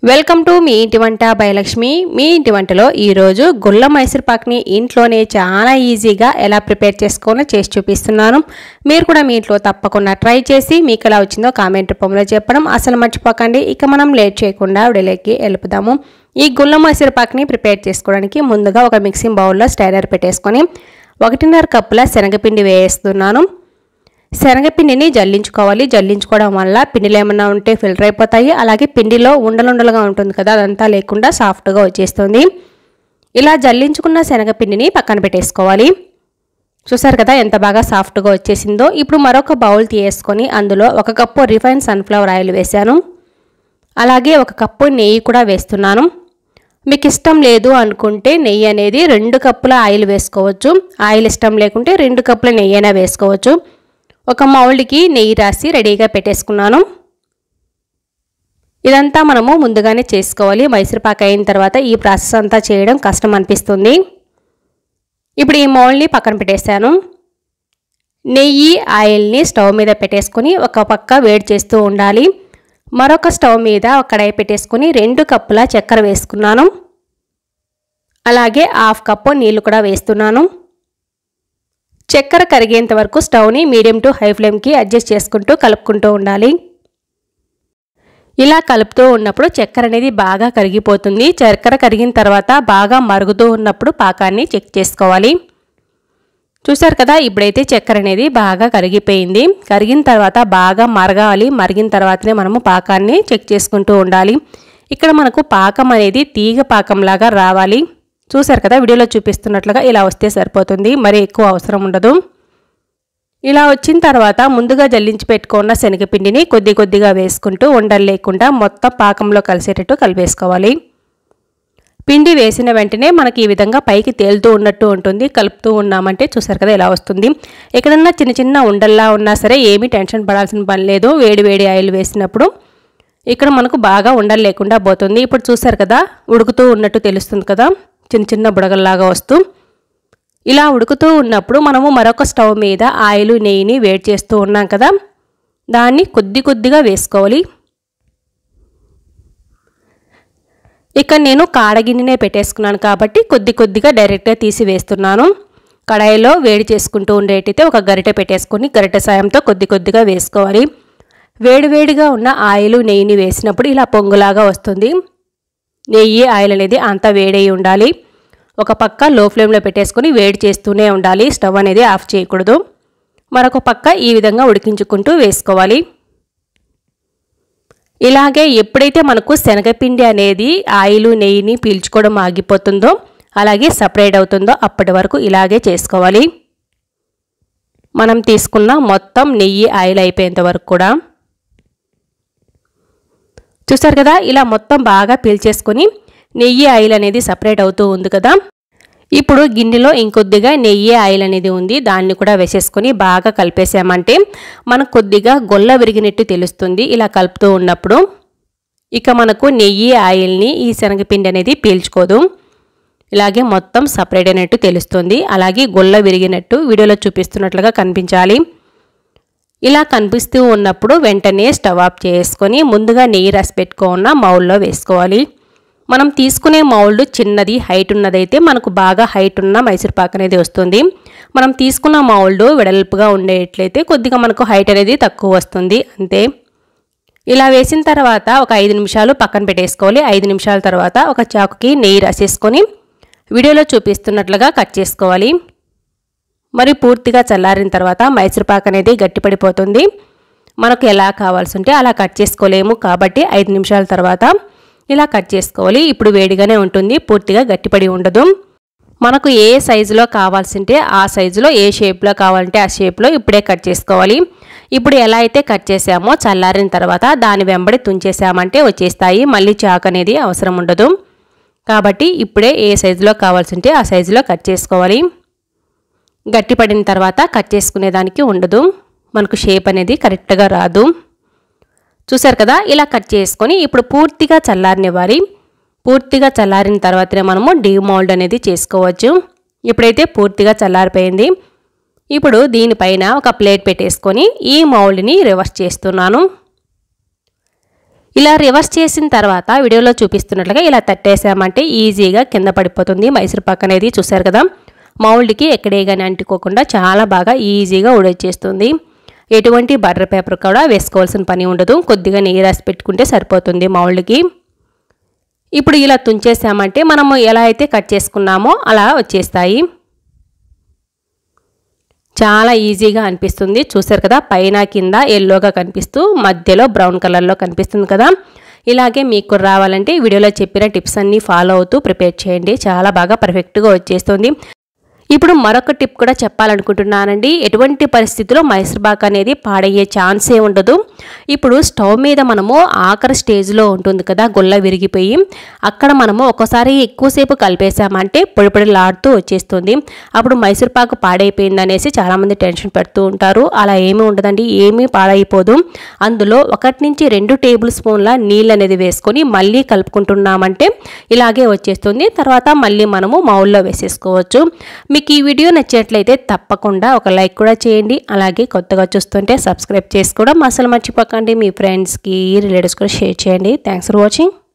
welcome to me ఇంటి వంట భయలక్ష్మి మీ ఇంటి వంటలో ఈరోజు గుల్ల మైసూర్ పాక్ని ఇంట్లోనే చాలా ఈజీగా ఎలా ప్రిపేర్ చేసుకోవాలో చేసి చూపిస్తున్నాను మీరు కూడా మీ ఇంట్లో తప్పకుండా ట్రై చేసి మీకు ఎలా వచ్చిందో కామెంట్ రూపంలో చెప్పడం అసలు మర్చిపోకండి ఇక మనం లేట్ చేయకుండా విడలేకి వెళ్ళిపోదాము ఈ గుల్ల మైసూర్ పాక్ని ప్రిపేర్ చేసుకోవడానికి ముందుగా ఒక మిక్సింగ్ బౌల్లో స్టైరర్ పెట్టేసుకొని ఒకటిన్నర కప్పుల శనగపిండి వేస్తున్నాను శనగపిండిని జల్లించుకోవాలి జల్లించుకోవడం వల్ల పిండిలో ఏమన్నా ఉంటే ఫిల్టర్ అయిపోతాయి అలాగే పిండిలో ఉండలుండలుగా ఉంటుంది కదా అదంతా లేకుండా సాఫ్ట్గా వచ్చేస్తుంది ఇలా జల్లించుకున్న శనగపిండిని పక్కన పెట్టేసుకోవాలి చూసారు కదా ఎంత బాగా సాఫ్ట్గా వచ్చేసిందో ఇప్పుడు మరొక బౌల్ తీసుకొని అందులో ఒక కప్పు రిఫైన్ సన్ఫ్లవర్ ఆయిల్ వేశాను అలాగే ఒక కప్పు నెయ్యి కూడా వేస్తున్నాను మీకు ఇష్టం లేదు అనుకుంటే నెయ్యి అనేది రెండు కప్పుల ఆయిల్ వేసుకోవచ్చు ఆయిల్ ఇష్టం లేకుంటే రెండు కప్పుల నెయ్యి అయినా వేసుకోవచ్చు ఒక మౌల్డ్కి నెయ్యి రాసి రెడీగా పెట్టేసుకున్నాను ఇదంతా మనము ముందుగానే చేసుకోవాలి మైసూర్పాక్ అయిన తర్వాత ఈ ప్రాసెస్ అంతా చేయడం కష్టం అనిపిస్తుంది ఇప్పుడు ఈ మౌల్డ్ని పక్కన పెట్టేశాను నెయ్యి ఆయిల్ని స్టవ్ మీద పెట్టేసుకొని ఒక పక్క వేడి చేస్తూ ఉండాలి మరొక స్టవ్ మీద ఒక కడాయి పెట్టేసుకొని రెండు కప్పుల చక్కెర వేసుకున్నాను అలాగే హాఫ్ కప్పు నీళ్లు కూడా వేస్తున్నాను చక్కెర కరిగేంత వరకు స్టవ్ని మీడియం టు హై ఫ్లేమ్కి అడ్జస్ట్ చేసుకుంటూ కలుపుకుంటూ ఉండాలి ఇలా కలుపుతూ ఉన్నప్పుడు చక్కెర అనేది బాగా కరిగిపోతుంది చక్కెర కరిగిన తర్వాత బాగా మరుగుతూ ఉన్నప్పుడు పాకాన్ని చెక్ చేసుకోవాలి చూసారు కదా ఇప్పుడైతే చక్కెర అనేది బాగా కరిగిపోయింది కరిగిన తర్వాత బాగా మరగాలి మరిగిన తర్వాతనే మనము పాకాన్ని చెక్ చేసుకుంటూ ఉండాలి ఇక్కడ మనకు పాకం అనేది తీగ పాకంలాగా రావాలి చూసారు కదా వీడియోలో చూపిస్తున్నట్లుగా ఇలా వస్తే సరిపోతుంది మరి ఎక్కువ అవసరం ఉండదు ఇలా వచ్చిన తర్వాత ముందుగా జల్లించి పెట్టుకున్న శనగపిండిని కొద్ది కొద్దిగా వేసుకుంటూ ఉండలు లేకుండా మొత్తం పాకంలో కలిసేటట్టు కలిపేసుకోవాలి పిండి వేసిన వెంటనే మనకి ఈ విధంగా పైకి తేలుతూ ఉన్నట్టు ఉంటుంది కలుపుతూ ఉన్నామంటే చూసారు కదా ఎలా వస్తుంది ఎక్కడన్నా చిన్న చిన్న ఉండల్లా ఉన్నా సరే ఏమీ టెన్షన్ పడాల్సిన పని లేదు వేడి వేడి ఆయిల్ వేసినప్పుడు ఇక్కడ మనకు బాగా ఉండలు లేకుండా పోతుంది ఇప్పుడు చూసారు కదా ఉడుకుతూ ఉన్నట్టు తెలుస్తుంది కదా చిన్న చిన్న బుడగల్లాగా వస్తూ ఇలా ఉడుకుతూ ఉన్నప్పుడు మనము మరొక స్టవ్ మీద ఆయిల్ నెయ్యిని వేడి చేస్తూ ఉన్నాం కదా దాన్ని కొద్ది కొద్దిగా వేసుకోవాలి ఇక్కడ నేను కాడగిన్నెనే పెట్టేసుకున్నాను కాబట్టి కొద్ది కొద్దిగా డైరెక్ట్గా తీసి వేస్తున్నాను కడాయిలో వేడి చేసుకుంటూ ఉండేటైతే ఒక గరిటె పెట్టేసుకొని గరిటె సాయంతో కొద్ది కొద్దిగా వేసుకోవాలి వేడివేడిగా ఉన్న ఆయిల్ నెయ్యిని వేసినప్పుడు ఇలా పొంగులాగా వస్తుంది నెయ్యి ఆయిల్ అనేది అంతా వేడై ఉండాలి ఒక పక్క లో ఫ్లేమ్లో పెట్టేసుకొని వేడి చేస్తూనే ఉండాలి స్టవ్ అనేది ఆఫ్ చేయకూడదు మరొక పక్క ఈ విధంగా ఉడికించుకుంటూ వేసుకోవాలి ఇలాగే ఎప్పుడైతే మనకు శనగపిండి అనేది ఆయిల్ నెయ్యిని పీల్చుకోవడం ఆగిపోతుందో అలాగే సపరేట్ అవుతుందో అప్పటి వరకు ఇలాగే చేసుకోవాలి మనం తీసుకున్న మొత్తం నెయ్యి ఆయిల్ అయిపోయేంత వరకు కూడా చూసారు కదా ఇలా మొత్తం బాగా పీల్చేసుకొని నెయ్యి ఆయిల్ అనేది సపరేట్ అవుతూ ఉంది కదా ఇప్పుడు గిన్నెలో ఇంకొద్దిగా నెయ్యి ఆయిల్ అనేది ఉంది దాన్ని కూడా వేసేసుకొని బాగా కలిపేసామంటే మనకు కొద్దిగా గొల్ల విరిగినట్టు తెలుస్తుంది ఇలా కలుపుతూ ఉన్నప్పుడు ఇక మనకు నెయ్యి ఆయిల్ని ఈ శనగపిండి అనేది పీల్చుకోదు ఇలాగే మొత్తం సపరేట్ అయినట్టు తెలుస్తుంది అలాగే గొల్ల విరిగినట్టు వీడియోలో చూపిస్తున్నట్లుగా కనిపించాలి ఇలా కనిపిస్తూ ఉన్నప్పుడు వెంటనే స్టవ్ ఆఫ్ చేసుకొని ముందుగా నెయ్యి రసి పెట్టుకున్న మౌల్లో వేసుకోవాలి మనం తీసుకునే మౌల్డ్ చిన్నది హైట్ ఉన్నదైతే మనకు బాగా హైట్ ఉన్న మైసూర్పాక్ అనేది వస్తుంది మనం తీసుకున్న మౌల్డ్ వెడల్పుగా ఉండేట్లయితే కొద్దిగా మనకు హైట్ అనేది తక్కువ వస్తుంది అంతే ఇలా వేసిన తర్వాత ఒక ఐదు నిమిషాలు పక్కన పెట్టేసుకోవాలి ఐదు నిమిషాల తర్వాత ఒక చాకుకి నెయ్యి రాసేసుకొని వీడియోలో చూపిస్తున్నట్లుగా కట్ చేసుకోవాలి మరి పూర్తిగా చల్లారిన తర్వాత మైసూర్పాక్ అనేది గట్టిపడిపోతుంది మనకు ఎలా కావాల్సి ఉంటే అలా కట్ చేసుకోలేము కాబట్టి ఐదు నిమిషాల తర్వాత ఇలా కట్ చేసుకోవాలి ఇప్పుడు వేడిగానే ఉంటుంది పూర్తిగా గట్టిపడి ఉండదు మనకు ఏ సైజులో కావాల్సింటే ఆ సైజులో ఏ షేప్లో కావాలంటే ఆ షేప్లో ఇప్పుడే కట్ చేసుకోవాలి ఇప్పుడు ఎలా అయితే కట్ చేసామో చల్లారిన తర్వాత దాని వెంబడి తుంచేసామంటే వచ్చేస్తాయి మళ్ళీ చాక్ అనేది అవసరం ఉండదు కాబట్టి ఇప్పుడే ఏ సైజులో కావాల్సింటే ఆ సైజులో కట్ చేసుకోవాలి గట్టిపడిన తర్వాత కట్ చేసుకునేదానికి ఉండదు మనకు షేప్ అనేది కరెక్ట్గా రాదు చూసారు కదా ఇలా కట్ చేసుకొని ఇప్పుడు పూర్తిగా చల్లారనివ్వాలి పూర్తిగా చల్లారిన తర్వాతనే మనము డీమోల్డ్ అనేది చేసుకోవచ్చు ఇప్పుడైతే పూర్తిగా చల్లారిపోయింది ఇప్పుడు దీనిపైన ఒక ప్లేట్ పెట్టేసుకొని ఈ మౌల్డ్ని రివర్స్ చేస్తున్నాను ఇలా రివర్స్ చేసిన తర్వాత వీడియోలో చూపిస్తున్నట్లుగా ఇలా తట్టేసామంటే ఈజీగా కింద పడిపోతుంది మైసూర్పాక్ అనేది చూసారు కదా మౌల్డ్కి ఎక్కడే కానీ అంటుకోకుండా చాలా బాగా ఈజీగా ఉడొచ్చేస్తుంది ఎటువంటి బటర్ పేపర్ కూడా వేసుకోవాల్సిన పని ఉండదు కొద్దిగా నెయ్యి రాసి పెట్టుకుంటే సరిపోతుంది మౌల్డ్కి ఇప్పుడు ఇలా తుంచేసామంటే మనము ఎలా అయితే కట్ చేసుకున్నామో అలా వచ్చేస్తాయి చాలా ఈజీగా అనిపిస్తుంది చూసారు కదా పైన కింద ఎల్లోగా కనిపిస్తూ మధ్యలో బ్రౌన్ కలర్లో కనిపిస్తుంది కదా ఇలాగే మీకు రావాలంటే వీడియోలో చెప్పిన టిప్స్ అన్నీ ఫాలో అవుతూ ప్రిపేర్ చేయండి చాలా బాగా పర్ఫెక్ట్గా వచ్చేస్తుంది ఇప్పుడు మరొక టిప్ కూడా చెప్పాలనుకుంటున్నానండి ఎటువంటి పరిస్థితిలో మైసూర్బాక్ అనేది పాడయ్యే ఛాన్సే ఉండదు ఇప్పుడు స్టవ్ మీద మనము ఆఖరి స్టేజ్లో ఉంటుంది కదా గొల్ల విరిగిపోయి అక్కడ మనము ఒకసారి ఎక్కువసేపు కలిపేసామంటే పొడి పొడిలాడుతూ వచ్చేస్తుంది అప్పుడు మైసూర్పాకు పాడైపోయింది అనేసి చాలామంది టెన్షన్ పెడుతూ ఉంటారు అలా ఏమీ ఉండదండి ఏమీ పాడైపోదు అందులో ఒకటి నుంచి రెండు టేబుల్ స్పూన్ల నీళ్ళు అనేది వేసుకొని మళ్ళీ కలుపుకుంటున్నామంటే ఇలాగే వచ్చేస్తుంది తర్వాత మళ్ళీ మనము మౌల్లో వేసేసుకోవచ్చు మీకు ఈ వీడియో నచ్చినట్లయితే తప్పకుండా ఒక లైక్ కూడా చేయండి అలాగే కొత్తగా చూస్తుంటే సబ్స్క్రైబ్ చేసుకోవడం అసలు మర్చిపోకండి మీ ఫ్రెండ్స్కి రిలేటివ్స్ కూడా షేర్ చేయండి థ్యాంక్స్ ఫర్ వాచింగ్